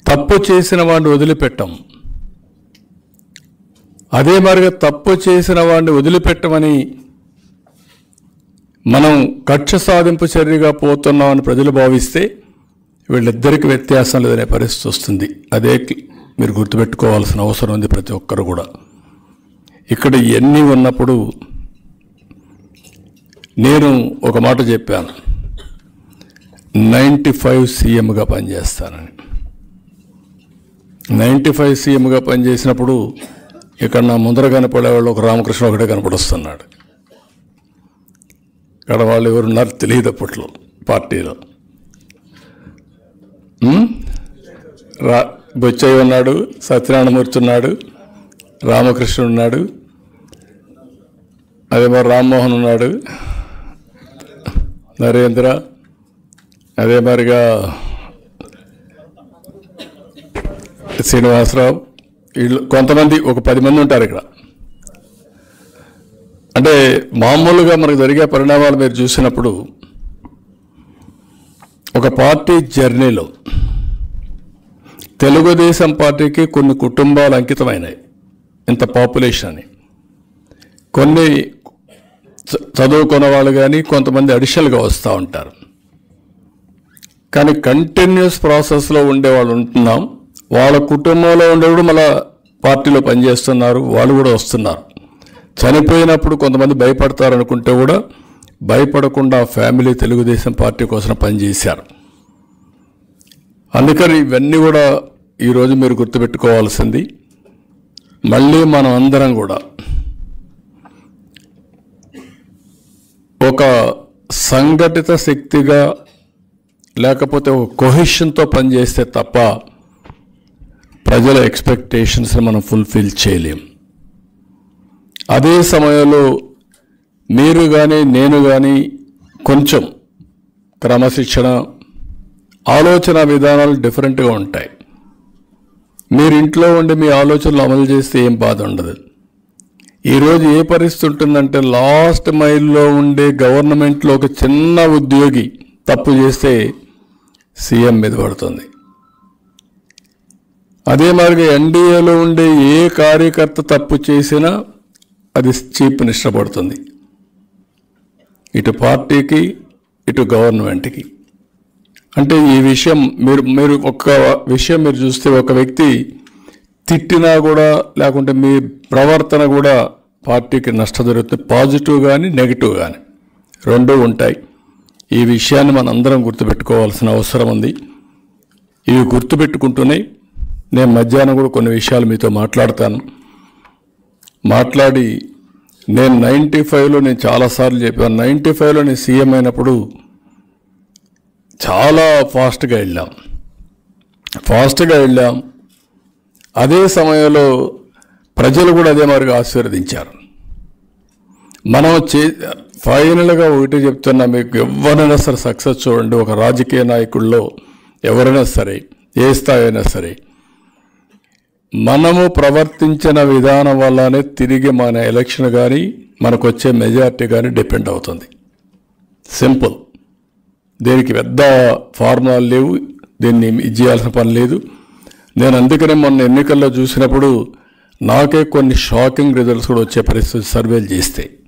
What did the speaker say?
తప్పు చేసిన వాడిని వదిలిపెట్టం అదే మరిగా తప్పు చేసిన వాడిని వదిలిపెట్టమని మనం కక్ష సాధింపు చర్యగా పోతున్నామని ప్రజలు భావిస్తే వీళ్ళిద్దరికి వ్యత్యాసం లేదనే పరిస్థితి వస్తుంది అదే మీరు గుర్తుపెట్టుకోవాల్సిన అవసరం ఉంది ప్రతి ఒక్కరు కూడా ఇక్కడ ఇవన్నీ ఉన్నప్పుడు నేను ఒక మాట చెప్పాను నైంటీ ఫైవ్ సీఎంగా పనిచేస్తానని నైంటీ ఫైవ్ సీఎంగా పనిచేసినప్పుడు ఇక్కడ నా ముందర కనపడేవాళ్ళు ఒక రామకృష్ణ ఒకటే కనపడొస్తున్నాడు ఇక్కడ వాళ్ళు ఎవరున్నారు తెలియదు అప్పట్లో పార్టీలో ఉమ్? రా బొచ్చయ్య ఉన్నాడు సత్యనారాయణమూర్తి ఉన్నాడు రామకృష్ణ ఉన్నాడు అదే మరి రామ్మోహన్ ఉన్నాడు నరేంద్ర అదే మరిగా శ్రీనివాసరావు వీళ్ళు కొంతమంది ఒక పది మంది ఉంటారు ఇక్కడ అంటే మామూలుగా మనకు జరిగే పరిణామాలు మీరు చూసినప్పుడు ఒక పార్టీ జర్నీలో తెలుగుదేశం పార్టీకి కొన్ని కుటుంబాలు అంకితమైనాయి ఇంత పాపులేషన్ అని కొన్ని చ- చదువుకున్న వాళ్ళు కానీ కొంతమంది అడిషనల్గా వస్తూ ఉంటారు కానీ కంటిన్యూస్ ప్రాసెస్లో ఉండే వాళ్ళు ఉంటున్నాం వాళ్ళ కుటుంబంలో ఉండేవాడు మళ్ళా పార్టీలో పనిచేస్తున్నారు వాళ్ళు కూడా వస్తున్నారు చనిపోయినప్పుడు కొంతమంది భయపడతారు అనుకుంటే కూడా భయపడకుండా ఫ్యామిలీ తెలుగుదేశం పార్టీ కోసం పనిచేశారు అందుకని ఇవన్నీ కూడా ఈరోజు మీరు గుర్తుపెట్టుకోవాల్సింది మళ్ళీ మనం అందరం కూడా ఒక సంఘటిత శక్తిగా లేకపోతే ఒక కొహిషన్తో పనిచేస్తే తప్ప ప్రజల ఎక్స్పెక్టేషన్స్ని మనం ఫుల్ఫిల్ చేయలేం అదే సమయంలో మీరు కానీ నేను కానీ కొంచెం క్రమశిక్షణ ఆలోచన విధానాలు డిఫరెంట్గా ఉంటాయి మీరు ఇంట్లో ఉండి మీ ఆలోచనలు అమలు చేస్తే ఏం బాధ ఉండదు ఈరోజు ఏ పరిస్థితి ఉంటుందంటే లాస్ట్ మైల్లో ఉండే గవర్నమెంట్లో ఒక చిన్న ఉద్యోగి తప్పు చేస్తే సీఎం మీద పడుతుంది అదే మాదిరిగా ఎన్డీఏలో ఉండే ఏ కార్యకర్త తప్పు చేసినా అది చీఫ్ మినిస్టర్ పడుతుంది ఇటు పార్టీకి ఇటు గవర్నమెంట్కి అంటే ఈ విషయం మీరు మీరు ఒక్క విషయం మీరు చూస్తే ఒక వ్యక్తి తిట్టినా కూడా లేకుంటే మీ ప్రవర్తన కూడా పార్టీకి నష్టం జరుగుతుంది పాజిటివ్ కానీ నెగిటివ్ కానీ రెండూ ఉంటాయి ఈ విషయాన్ని మనం అందరం గుర్తుపెట్టుకోవాల్సిన అవసరం ఉంది ఇవి గుర్తుపెట్టుకుంటూనే నేను మధ్యాహ్నం కూడా కొన్ని విషయాలు మీతో మాట్లాడతాను మాట్లాడి నేను నైంటీ ఫైవ్లో నేను చాలాసార్లు చెప్పాను నైంటీ ఫైవ్లో నేను సీఎం అయినప్పుడు చాలా ఫాస్ట్గా వెళ్ళాం ఫాస్ట్గా వెళ్ళాం అదే సమయంలో ప్రజలు కూడా అదే మాదిరిగా ఆశీర్వదించారు మనం చే ఫైనల్గా ఒకటి చెప్తున్నా మీకు ఎవరైనా సరే సక్సెస్ చూడండి ఒక రాజకీయ నాయకుల్లో ఎవరైనా సరే ఏ స్థాయి అయినా సరే మనము ప్రవర్తించిన విధానం వల్లనే తిరిగి మన ఎలక్షన్ కానీ మనకు వచ్చే మెజారిటీ కానీ డిపెండ్ అవుతుంది సింపుల్ దీనికి పెద్ద ఫార్ములాలు లేవు దీన్ని ఇది చేయాల్సిన పని లేదు నేను అందుకనే మొన్న ఎన్నికల్లో చూసినప్పుడు నాకే కొన్ని షాకింగ్ రిజల్ట్స్ కూడా వచ్చే పరిస్థితి సర్వేలు చేస్తే